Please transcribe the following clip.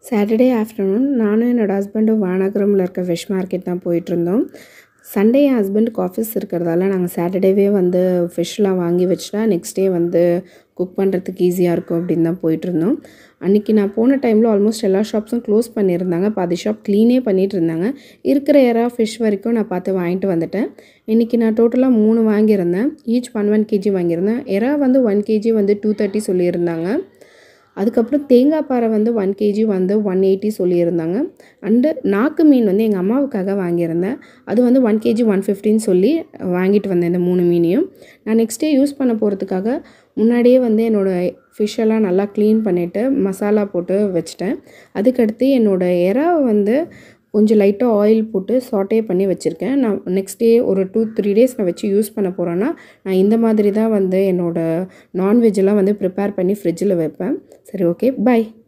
Saturday afternoon நானும் என்னோடய ஹஸ்பண்டும் வானகரமில் இருக்க ஃபிஷ் மார்க்கெட் தான் போயிட்டுருந்தோம் சண்டே என் ஹஸ்பண்டுக்கு ஆஃபீஸ் இருக்கிறதால நாங்கள் சாட்டர்டேவே வந்து ஃபிஷ்லாம் வாங்கி வச்சுட்டா நெக்ஸ்ட் டே வந்து குக் பண்ணுறதுக்கு ஈஸியாக இருக்கும் அப்படின்னு தான் போயிட்டுருந்தோம் அன்றைக்கி நான் போன டைமில் ஆல்மோஸ்ட் எல்லா ஷாப்ஸும் க்ளோஸ் பண்ணியிருந்தாங்க பாதி ஷாப் க்ளீனே பண்ணிகிட்டு இருந்தாங்க இருக்கிற எறா ஃபிஷ் வரைக்கும் நான் பார்த்து வாங்கிட்டு வந்துட்டேன் இன்றைக்கி நான் டோட்டலாக மூணு வாங்கியிருந்தேன் ஈச் ஒன் ஒன் கேஜி வாங்கியிருந்தேன் எறா வந்து ஒன் கேஜி வந்து டூ தேர்ட்டி சொல்லியிருந்தாங்க அதுக்கப்புறம் தேங்காய் பாறை வந்து ஒன் கேஜி வந்து ஒன் எயிட்டி சொல்லியிருந்தாங்க அண்டு நாக்கு மீன் வந்து எங்கள் அம்மாவுக்காக வாங்கியிருந்தேன் அது வந்து ஒன் கேஜி ஒன் ஃபிஃப்டின்னு சொல்லி வாங்கிட்டு வந்தேன் இந்த மூணு மீனையும் நான் நெக்ஸ்ட் டே யூஸ் பண்ண போகிறதுக்காக முன்னாடியே வந்து என்னோடய ஃபிஷ்ஷெல்லாம் நல்லா க்ளீன் பண்ணிவிட்டு மசாலா போட்டு வச்சுட்டேன் அதுக்கடுத்து என்னோடய எறாவை வந்து கொஞ்சம் லைட்டாக ஆயில் போட்டு சாட்டே பண்ணி வச்சுருக்கேன் நான் நெக்ஸ்ட் டே ஒரு டூ த்ரீ டேஸ் நான் வச்சு யூஸ் பண்ண போகிறேன்னா நான் இந்த மாதிரி தான் வந்து என்னோடய நான்வெஜ்ஜெல்லாம் வந்து ப்ரிப்பேர் பண்ணி ஃப்ரிட்ஜில் வைப்பேன் சரி ஓகே பை